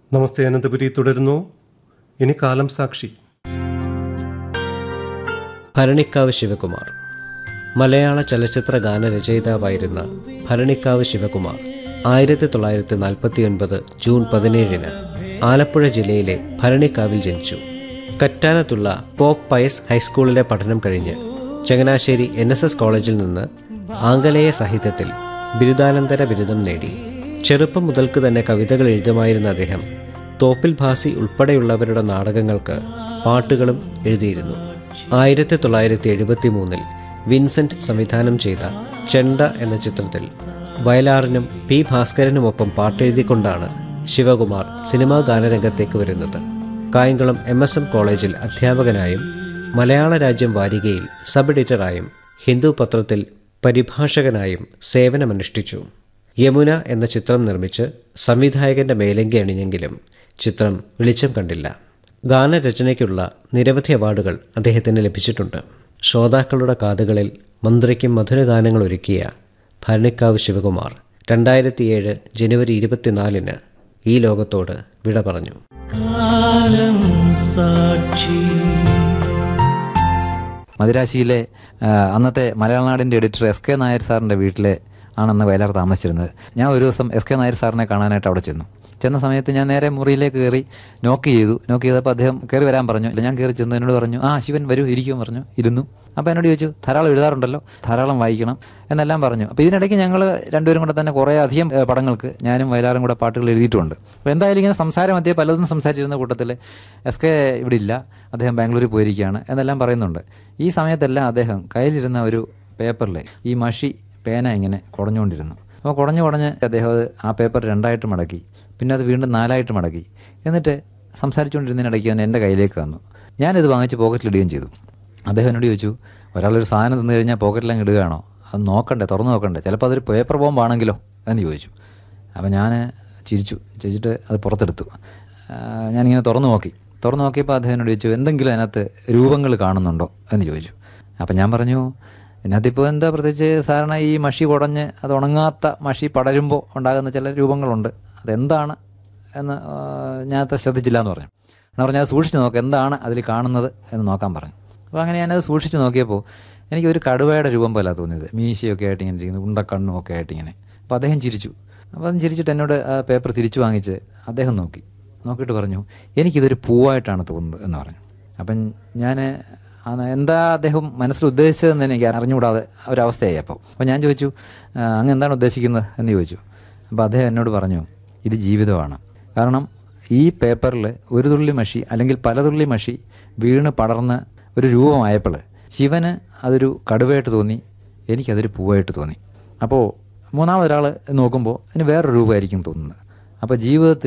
നമസ്തേ അനന്തപുരി തുടരുന്നു ഇനി കാലം സാക്ഷി ഭരണിക്കാവ് ശിവകുമാർ മലയാള ചലച്ചിത്ര ഗാനരചയിതാവായിരുന്ന ഭരണിക്കാവ് ശിവകുമാർ ആയിരത്തി തൊള്ളായിരത്തി നാൽപ്പത്തി ഒൻപത് ജൂൺ പതിനേഴിന് ആലപ്പുഴ ജില്ലയിലെ ഭരണിക്കാവിൽ ജനിച്ചു കറ്റാനത്തുള്ള പോപ്പ് പയസ് ഹൈസ്കൂളിലെ പഠനം കഴിഞ്ഞ് ചങ്ങനാശ്ശേരി എൻ എസ് എസ് കോളേജിൽ നിന്ന് ആംഗലേയ സാഹിത്യത്തിൽ ബിരുദാനന്തര ബിരുദം നേടി ചെറുപ്പം മുതൽക്ക് തന്നെ കവിതകൾ എഴുതുമായിരുന്ന അദ്ദേഹം തോപ്പിൽ ഭാസി ഉൾപ്പെടെയുള്ളവരുടെ നാടകങ്ങൾക്ക് പാട്ടുകളും എഴുതിയിരുന്നു ആയിരത്തി തൊള്ളായിരത്തി എഴുപത്തി മൂന്നിൽ വിൻസെന്റ് സംവിധാനം ചെയ്ത ചെണ്ട എന്ന ചിത്രത്തിൽ വയലാറിനും പി ഭാസ്കരനുമൊപ്പം പാട്ടെഴുതിക്കൊണ്ടാണ് ശിവകുമാർ സിനിമാ ഗാനരംഗത്തേക്ക് വരുന്നത് കായംകുളം എം എസ് എം കോളേജിൽ അധ്യാപകനായും മലയാള രാജ്യം വാരികയിൽ സബ് എഡിറ്ററായും ഹിന്ദു പത്രത്തിൽ പരിഭാഷകനായും സേവനമനുഷ്ഠിച്ചു യമുന എന്ന ചിത്രം നിർമ്മിച്ച് സംവിധായകന്റെ മേലങ്കി അണിഞ്ഞെങ്കിലും ചിത്രം വെളിച്ചം കണ്ടില്ല ഗാനരചനയ്ക്കുള്ള നിരവധി അവാർഡുകൾ അദ്ദേഹത്തിന് ലഭിച്ചിട്ടുണ്ട് ശ്രോതാക്കളുടെ കാതുകളിൽ മന്ത്രിക്കും മധുരഗാനങ്ങൾ ഒരുക്കിയ ഭരണിക്കാവ് ശിവകുമാർ രണ്ടായിരത്തിയേഴ് ജനുവരി ഇരുപത്തിനാലിന് ഈ ലോകത്തോട് വിട പറഞ്ഞു കാലം സാക്ഷി മദിരാശിയിലെ ആ, അന്നത്തെ മലയാളനാടിൻ്റെ എഡിറ്റർ എസ് കെ നായർ സാറിൻ്റെ വീട്ടിലെ ആണെന്ന് വയലാർ താമസിച്ചിരുന്നത് ഞാൻ ഒരു ദിവസം എസ് കെ നായർ സാറിനെ കാണാനായിട്ട് അവിടെ ചെന്നു ചെന്ന സമയത്ത് ഞാൻ നേരെ മുറിയിലേക്ക് കയറി നോക്ക് ചെയ്തു നോക്ക് ചെയ്തപ്പോൾ അദ്ദേഹം കയറി വരാൻ പറഞ്ഞു ഇല്ല ഞാൻ കയറി ചെന്ന് എന്നോട് പറഞ്ഞു ആ ശിവൻ വരൂ ഇരിക്കുമെന്ന് പറഞ്ഞു ഇരുന്നു അപ്പോൾ എന്നോട് ചോദിച്ചു ധാരാളം എഴുതാറുണ്ടല്ലോ ധാരാളം വായിക്കണം എന്നെല്ലാം പറഞ്ഞു അപ്പോൾ ഇതിനിടയ്ക്ക് ഞങ്ങൾ രണ്ടുപേരും കൂടെ തന്നെ കുറേ അധികം ഏ, പടങ്ങൾക്ക് ഞാനും വയലാറും കൂടെ പാട്ടുകൾ എഴുതിയിട്ടുണ്ട് അപ്പോൾ എന്തായാലും ഇങ്ങനെ സംസാരം മധ്യേ പലതും സംസാരിച്ചിരുന്ന കൂട്ടത്തിൽ എസ് കെ ഇവിടെ ഇല്ല അദ്ദേഹം ബാംഗ്ലൂരിൽ പോയിരിക്കുകയാണ് എന്നെല്ലാം പറയുന്നുണ്ട് ഈ സമയത്തെല്ലാം അദ്ദേഹം കയ്യിലിരുന്ന ഒരു പേപ്പറിൽ ഈ മഷി പേന ഇങ്ങനെ കുടഞ്ഞുകൊണ്ടിരുന്നു അപ്പോൾ കുടഞ്ഞു കുടഞ്ഞ് അദ്ദേഹം അത് ആ പേപ്പർ രണ്ടായിട്ട് മടക്കി പിന്നെ അത് വീണ്ടും നാലായിട്ട് മടക്കി എന്നിട്ട് സംസാരിച്ചുകൊണ്ടിരുന്നതിനിടയ്ക്ക് തന്നെ എൻ്റെ കയ്യിലേക്ക് വന്നു ഞാനിത് വാങ്ങിച്ച് പോക്കറ്റിലിടുകയും ചെയ്തു അദ്ദേഹം എന്നോട് ചോദിച്ചു ഒരാളൊരു സാധനം തന്നു കഴിഞ്ഞാൽ പോക്കറ്റിലങ്ങ് ഇടുകയാണോ അത് നോക്കണ്ടേ തുറന്നു നോക്കണ്ടേ ചിലപ്പോൾ അതൊരു പേപ്പർ ബോംബാണെങ്കിലോ എന്ന് ചോദിച്ചു അപ്പോൾ ഞാൻ ചിരിച്ചു ചിരിച്ചിട്ട് അത് പുറത്തെടുത്തു ആ, ഞാനിങ്ങനെ തുറന്നു നോക്കി തുറന്നു നോക്കിയപ്പോൾ അദ്ദേഹം എന്നോട് ചോദിച്ചു എന്തെങ്കിലും അതിനകത്ത് രൂപങ്ങൾ കാണുന്നുണ്ടോ എന്ന് ചോദിച്ചു അപ്പം ഞാൻ പറഞ്ഞു ഇതിനകത്തിപ്പോൾ എന്താ പ്രത്യേകിച്ച് സാധാരണ ഈ മഷി കുടഞ്ഞ് അത് ഉണങ്ങാത്ത മഷി പടരുമ്പോൾ ഉണ്ടാകുന്ന ചില രൂപങ്ങളുണ്ട് അതെന്താണ് എന്ന് ആ, ഞാൻ അത്ര ശ്രദ്ധിച്ചില്ല എന്ന് പറഞ്ഞു എന്ന് പറഞ്ഞാൽ അത് സൂക്ഷിച്ച് നോക്കാം എന്താണ് അതിൽ കാണുന്നത് എന്ന് നോക്കാൻ പറഞ്ഞു അപ്പോൾ അങ്ങനെ ഞാനത് സൂക്ഷിച്ച് നോക്കിയപ്പോൾ എനിക്ക് ഒരു കടുവയുടെ രൂപം പോലെ തോന്നിയത് മീശയൊക്കെ ആയിട്ട് ഇങ്ങനെ ഇരിക്കുന്നത് ഉണ്ടക്കണ്ണും ഒക്കെ ആയിട്ട് ഇങ്ങനെ അപ്പോൾ അദ്ദേഹം ചിരിച്ചു അപ്പോൾ അതും ചിരിച്ചിട്ട് എന്നോട് ആ പേപ്പർ തിരിച്ചു വാങ്ങിച്ച് അദ്ദേഹം നോക്കി നോക്കിയിട്ട് പറഞ്ഞു എനിക്കിതൊരു പൂവായിട്ടാണ് തോന്നുന്നത് എന്ന് പറഞ്ഞു അപ്പം ഞാൻ എന്താ അദ്ദേഹം മനസ്സിൽ ഉദ്ദേശിച്ചതെന്ന് എനിക്ക് അറിഞ്ഞുകൂടാതെ ഒരവസ്ഥയായി അപ്പോൾ അപ്പോൾ ഞാൻ ചോദിച്ചു "ആ, അങ്ങ് എന്താണ് ഉദ്ദേശിക്കുന്നത് എന്ന് ചോദിച്ചു അപ്പോൾ അദ്ദേഹം എന്നോട് പറഞ്ഞു ഇത് ജീവിതമാണ് കാരണം ഈ പേപ്പറിൽ ഒരു തുള്ളി മഷി അല്ലെങ്കിൽ പല തുള്ളി മഷി വീണ് പടർന്ന് ഒരു രൂപമായപ്പോൾ ശിവന് അതൊരു കടുവയായിട്ട് തോന്നി എനിക്കതൊരു പൂവായിട്ട് തോന്നി അപ്പോൾ മൂന്നാമതൊരാൾ നോക്കുമ്പോൾ അതിന് വേറൊരു രൂപമായിരിക്കും തോന്നുന്നത് അപ്പോൾ ജീവിതത്തിൽ